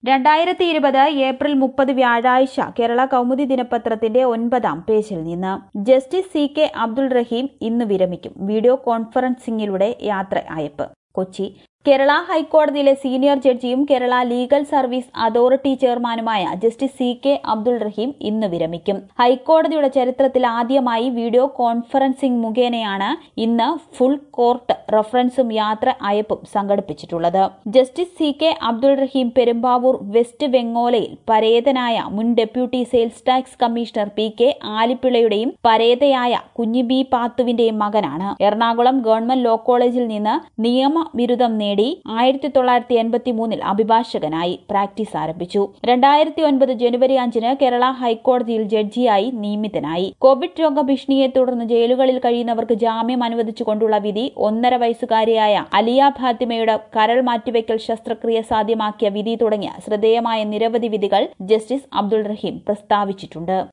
രണ്ടായിരത്തി ഇരുപത് ഏപ്രിൽ മുപ്പത് വ്യാഴാഴ്ച കേരള കൗമുദി ദിനപത്രത്തിന്റെ ഒൻപതാം പേജിൽ നിന്ന് justice C K Abdul Rahim ഇന്ന് വിരമിക്കും വീഡിയോ കോൺഫറൻസിംഗിലൂടെ യാത്ര അയപ്പ് കൊച്ചി കേരള ഹൈക്കോടതിയിലെ സീനിയർ ജഡ്ജിയും കേരള ലീഗൽ സർവീസ് അതോറിറ്റി ചെയർമാനുമായ justice C K Abdul Rahim ഇന്ന് വിരമിക്കും ഹൈക്കോടതിയുടെ ചരിത്രത്തിൽ ആദ്യമായി വീഡിയോ കോൺഫറൻസിംഗ് മുഖേനയാണ് ഇന്ന് ഫുൾ കോർട്ട് റഫറൻസും യാത്ര അയപ്പും സംഘടിപ്പിച്ചിട്ടുള്ളത് justice C K Abdul Rahim Perumbavoor west വെങ്ങോലയിൽ പരേതനായ മുൻ deputy sales tax commissioner P K ആലിപ്പിള്ളയുടെയും പരേതയായ കുഞ്ഞി ബി പാത്തുവിന്റെയും മകനാണ് എറണാകുളം ഗവൺമെന്റ് ലോ കോളേജിൽ നിന്ന് നിയമബിരുദം നേടി ആയിരത്തി തൊള്ളായിരത്തി എൺപത്തി മൂന്നിൽ അഭിഭാഷകനായി പ്രാക്ടീസ് ആരംഭിച്ചു രണ്ടായിരത്തി ഒൻപത് ജനുവരി അഞ്ചിന് കേരള ഹൈക്കോടതിയിൽ ജഡ്ജിയായി നിയമിതനായി കോവിഡ് രോഗഭീഷണിയെ തുടർന്ന് ജയിലുകളിൽ കഴിയുന്നവർക്ക് ജാമ്യം അനുവദിച്ചുകൊണ്ടുള്ള വിധി ഒന്നര വയസ്സുകാരിയായ അലിയ ഫാത്തിമയുടെ കരൾ മാറ്റിവെക്കൽ ശസ്ത്രക്രിയ സാധ്യമാക്കിയ വിധി തുടങ്ങിയ ശ്രദ്ധേയമായ നിരവധി വിധികൾ ജസ്റ്റിസ് അബ്ദുൾ റഹീം പ്രസ്താവിച്ചിട്ടുണ്ട്